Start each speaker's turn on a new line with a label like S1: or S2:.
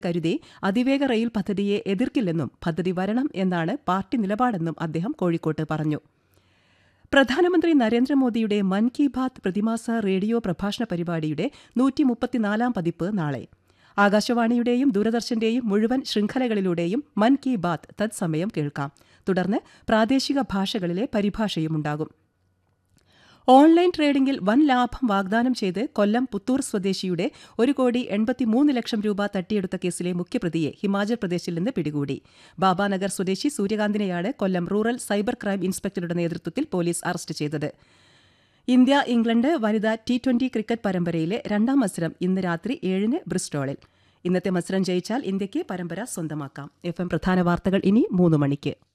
S1: കരുതി അതിവേഗ റെയിൽ പദ്ധതിയെ എതിർക്കില്ലെന്നും പദ്ധതി വരണം എന്നാണ് പാർട്ടി നിലപാടെന്നും അദ്ദേഹം കോഴിക്കോട്ട് പറഞ്ഞു പ്രധാനമന്ത്രി നരേന്ദ്രമോദിയുടെ മൻ കി ബാത്ത് പ്രതിമാസ റേഡിയോ പ്രഭാഷണ പരിപാടിയുടെ നൂറ്റി മുപ്പത്തിനാലാം പതിപ്പ് നാളെ ആകാശവാണിയുടെയും ദൂരദർശന്റെയും മുഴുവൻ ശൃംഖലകളിലൂടെയും മൻ കി ബാത്ത് തത്സമയം കേൾക്കാം തുടർന്ന് പ്രാദേശിക ഭാഷകളിലെ പരിഭാഷയുമുണ്ടാകും ഓൺലൈൻ ട്രേഡിംഗിൽ വൻ ലാഭം വാഗ്ദാനം ചെയ്ത് കൊല്ലം പുത്തൂർ സ്വദേശിയുടെ ഒരു കോടി എൺപത്തിമൂന്ന് ലക്ഷം രൂപ തട്ടിയെടുത്ത കേസിലെ മുഖ്യപ്രതിയെ ഹിമാചൽ പ്രദേശിൽ നിന്ന് പിടികൂടി ബാബാനഗർ സ്വദേശി സൂര്യകാന്തിനെയാണ് കൊല്ലം റൂറൽ സൈബർ ക്രൈം ഇൻസ്പെക്ടറുടെ നേതൃത്വത്തിൽ പോലീസ് അറസ്റ്റ് ചെയ്തത് ഇന്ത്യ ഇംഗ്ലണ്ട് വനിതാ ടി ട്വന്റി ക്രിക്കറ്റ് പരമ്പരയിലെ രണ്ടാം മത്സരം ഇന്ന് രാത്രി ഏഴിന് ബ്രിസ്റ്റോളിൽ ഇന്നത്തെ മത്സരം ജയിച്ചാൽ ഇന്ത്യയ്ക്ക് പരമ്പര സ്വന്തമാക്കാം എഫ് എം പ്രധാന വാർത്തകൾ ഇനി മൂന്ന് മണിക്ക്